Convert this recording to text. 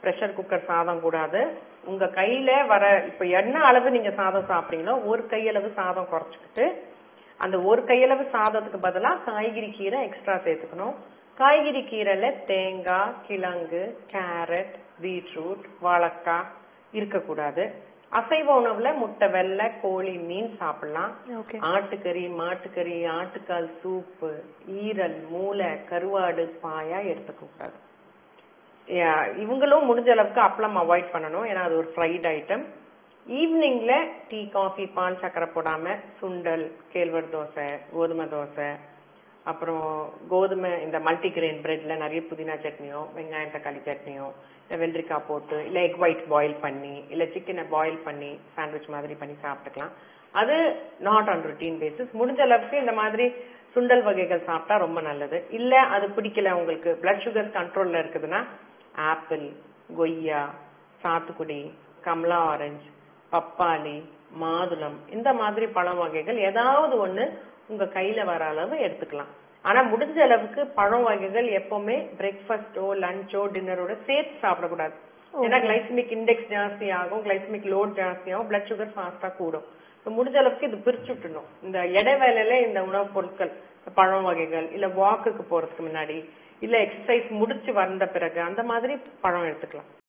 pressure cooker சாதம் கூடாது உங்க கையில வர இப்ப என்ன அளவு நீங்க சாதம் சாப்பிட்டீங்களோ ஒரு கையளவு சாதம் குறைச்சிக்கிட்டு அந்த ஒரு கையளவு சாதத்துக்கு பதிலா காய்கறி கீரை எக்ஸ்ட்ரா சேர்த்துக்கணும் காய்கறி கீரைல தேங்காய் கிழங்கு கேரட் பீட்ரூட் வாழைக்காய் இருக்கக்கூடாது அசைவ உணவுல முட்டை வெள்ளை கோழி மீன் சாப்பிடலாம் ஓகே ஆட்டுக்கறி மாட்டுக்கறி ஆட்டுக்கால் சூப்பு ஈரல் மூளை கருவாடு பாயா எடுத்துக்க கூடாது யா- இவங்களும் முடிஞ்ச அளவுக்கு அப்பளம் அவாய்ட் பண்ணணும் ஏன்னா அது ஒரு ஃப்ரைட் ஐட்டம் ஈவினிங்ல டீ காஃபி பால் சக்கரை போடாம சுண்டல் கேழ்வரகு தோசை கோதுமை தோசை அப்புறம் கோதுமை இந்த மல்டிகிரெயின் பிரெட்ல நிறைய புதினா சட்னியோ வெங்காயம் தக்காளி சட்னியோ இல்ல வெள்ளரிக்காய் போட்டு இல்ல எக் ஒயிட் பாயில் பண்ணி இல்ல சிக்கனை பாயில் பண்ணி சாண்ட்விச் மாதிரி பண்ணி சாப்பிட்டுக்கலாம் அது நாட் ஆன் ருட்டீன் பேசிஸ் முடிஞ்ச அளவுக்கு இந்த மாதிரி சுண்டல் வகைகள் சாப்பிட்டா ரொம்ப நல்லது இல்ல அது பிடிக்கல உங்களுக்கு பிளட் சுகர் கண்ட்ரோல்ல இருக்குதுன்னா ஆப்பிள் கொய்யா சாத்துக்குடி கமலா ஆரஞ்சு பப்பாளி மாதுளம் இந்த மாதிரி பழம் வகைகள் ஏதாவது ஒண்ணு உங்க கையில வர அளவு எடுத்துக்கலாம் ஆனா முடிஞ்ச அளவுக்கு பழம் வகைகள் எப்பவுமே பிரேக்ஃபாஸ்டோ லஞ்சோ டின்னரோட சேர்த்து சாப்பிடக்கூடாது ஏன்னா கிளைசமிக் இண்டெக்ஸ் ஜாஸ்தி ஆகும் கிளைசமிக் லோட் ஜாஸ்தி ஆகும் பிளட் சுகர் ஃபாஸ்டா கூடும் So, முடிஞ்ச அளவுக்கு இது பிரிச்சு விட்டுணும் இந்த இடைவேளையில இந்த உணவுப் பொருட்கள் இந்த பழம் வகைகள் இல்ல வாக்குக்கு போறதுக்கு முன்னாடி இல்ல எக்ஸசைஸ் முடிச்சு வந்த பிறகு அந்த மாதிரி பழம் எடுத்துக்கலாம்